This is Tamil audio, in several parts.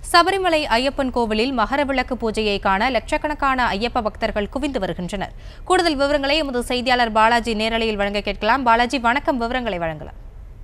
சபரிமலை ஐயப்பன் கோவிலில் மகரவிளக்கு பூஜையை காண லட்சக்கணக்கான ஐயப்ப பக்தர்கள் குவிந்து வருகின்றனர் கூடுதல் விவரங்களை எமது செய்தியாளர் பாலாஜி நேரலையில் வழங்க கேட்கலாம் பாலாஜி வணக்கம் விவரங்களை வழங்கலாம்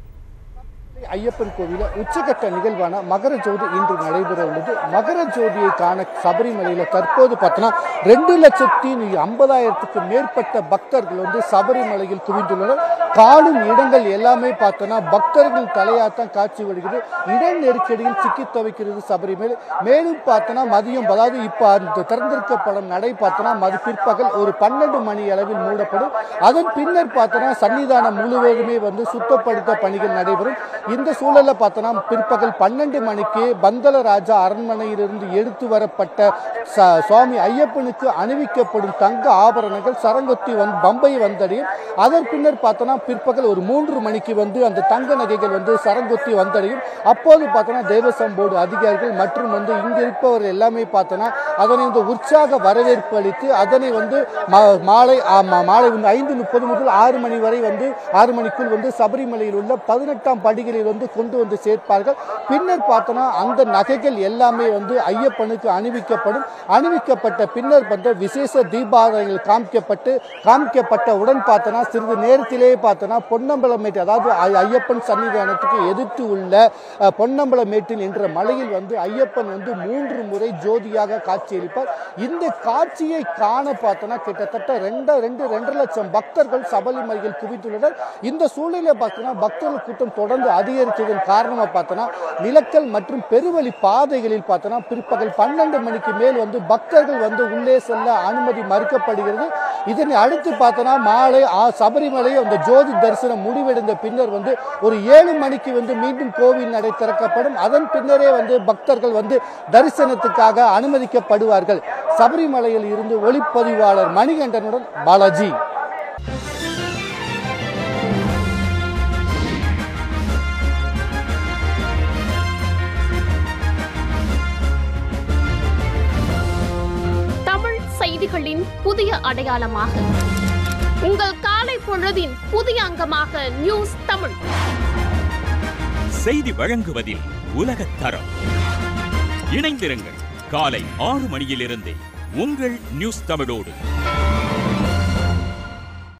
ஐயப்பன் கோவில உச்சகட்ட நிகழ்வான மகர ஜோதி இன்று நடைபெற உள்ளது மகர ஜோதியை காண சபரிமலையில தற்போது பார்த்தோன்னா ரெண்டு லட்சத்தி ஐம்பதாயிரத்துக்கு மேற்பட்ட பக்தர்கள் வந்து சபரிமலையில் குவிந்துள்ளனர் காணும் இடங்கள் எல்லாமே பார்த்தோன்னா பக்தர்கள் தலையாத்தான் காட்சி வருகிறது இட நெருக்கடியில் சிக்கி துவைக்கிறது சபரிமலை மேலும் பார்த்தோன்னா மதியம் அதாவது இப்போ அந்த திறந்திருக்கப்படும் நடை பார்த்தோன்னா மது பிற்பகல் ஒரு பன்னெண்டு மணி அளவில் மூடப்படும் அதன் பின்னர் பார்த்தோன்னா சன்னிதானம் முழுவதுமே வந்து சுத்தப்படுத்த பணிகள் நடைபெறும் இந்த சூழல்ல பார்த்தோன்னா பிற்பகல் பன்னெண்டு மணிக்கு பந்தல ராஜா அரண்மனையிலிருந்து எடுத்து வரப்பட்ட ச- சுவாமி ஐயப்பனுக்கு அணிவிக்கப்படும் தங்க ஆபரணங்கள் சரங்கொத்தி வந்து பம்பை வந்தடையும் அதன் பின்னர் பார்த்தோன்னா பிற்பகல் ஒரு மூன்று மணிக்கு வந்து அந்த தங்க நகைகள் வந்து சரங்கொத்தி வந்தடையும் அப்போது பார்த்தோன்னா தேவசம் போர்டு அதிகாரிகள் மற்றும் வந்து இங்க இருப்பவர் எல்லாமே பார்த்தோன்னா அதனை வந்து உற்சாக வரவேற்பு அளித்து அதனை வந்து மா- மாலை ஆ, மா- மாலை வந்து ஐந்து முப்பது முதல் ஆறு மணி வரை வந்து ஆறு மணிக்குள் வந்து சபரிமலையில் உள்ள பதினெட்டாம் படிகளில் வந்து கொண்டு வந்து சேர்ப்பார்கள் பின்னர் பார்த்தோன்னா அந்த நகைகள் எல்லாமே வந்து ஐயப்பனுக்கு அணிவிக்கப்படும் அணிவிக்கப்பட்ட பின்னர் வந்து விசேஷ தீபாரங்கள் காமிக்கப்பட்டு காமிக்கப்பட்ட உடன் பார்த்தோன்னா சிறிது நேரத்திலேயே பார்த்தோன்னா பொன்னம்பலமேட்டு அதாவது ஐ- ஐயப்பன் சன்னிதானத்துக்கு எதிர்த்து உள்ள அஹ், பொன்னம்பலமேட்டில் என்ற மலையில் வந்து ஐயப்பன் வந்து மூன்று முறை ஜோதியாக காட்சியளிப்பார் இந்த காட்சியை காண பார்த்தோன்னா கிட்டத்தட்ட ரெண்டு ரெண்டு ரெண்டு லட்சம் பக்தர்கள் சபரிமலையில் குவித்துள்ளனர் இந்த சூழ்நிலை பார்த்தோன்னா பக்தர்கள் கூட்டம் தொடர்ந்து அதிகரித்ததன் காரணமாக பார்த்தோன்னா நிலக்கல் மற்றும் பெருவழி பாதைகளில் பார்த்தோன்னா பிற்பகல் பன்னெண்டு மணிக்கு மேல் வந்து பக்தர்கள் வந்து உள்ளே செல்ல அனுமதி மறுக்கப்படுகிறது இதனை அடுத்து பார்த்தோன்னா மாலை ஆ- சபரிமலை அந்த ஜோதி தரிசனம் முடிவடைந்த பின்னர் வந்து ஒரு ஏழு மணிக்கு வந்து மீண்டும் கோவில் நடை திறக்கப்படும் அதன் பின்னரே வந்து பக்தர்கள் வந்து தரிசனத்துக்காக அனுமதிக்கப்படுவார்கள் சபரிமலையில் இருந்து ஒளிப்பதிவாளர் மணிகண்டனுடன் பாலாஜி தமிழ் செய்திகளின் புதிய அடையாளமாக உங்கள் காலை பொழுதின் புதிய அங்கமாக நியூஸ் தமிழ் செய்தி வழங்குவதில் உலகத் தரம் இணைந்திருங்கள் காலை ஆறு மணியிலிருந்தே உங்கள் நியூஸ் தமிழோடு